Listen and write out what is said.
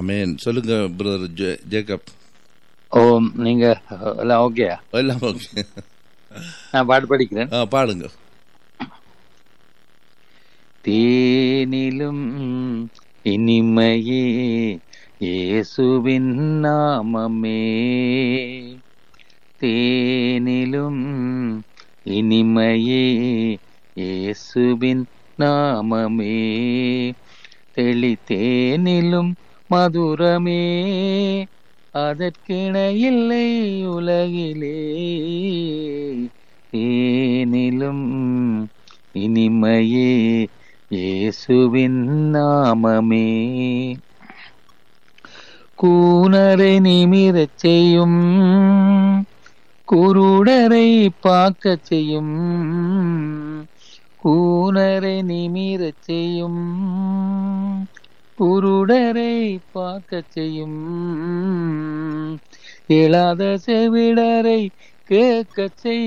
ஆமேன் சொல்லுங்க brother J- Jacob ஓ நீங்க எல்லாம் ஓகேயா எல்லாம் ஓகே நான் பாட்டு படிக்கிறேன் ஆ பாடுங்க தேனிலும் இனிமையே இயேசுவின் நாமமே தேனிலும் இனிமையே இயேசுவின் நாமமே தெளித்தேனிலும் மதுரமே அதற்கிணையில்லை உலகிலே தேனிலும் இனிமையே இயேசுவின் நாமமே கூனரை நிமிரச் செய்யும் குருடரை பார்க்கச் செய்யும் கூனரை நிமிரச் செய்யும் குருடரை பார்க்கச் செய்யும் இளாத செவிடரை கேட்கச் செய்யும்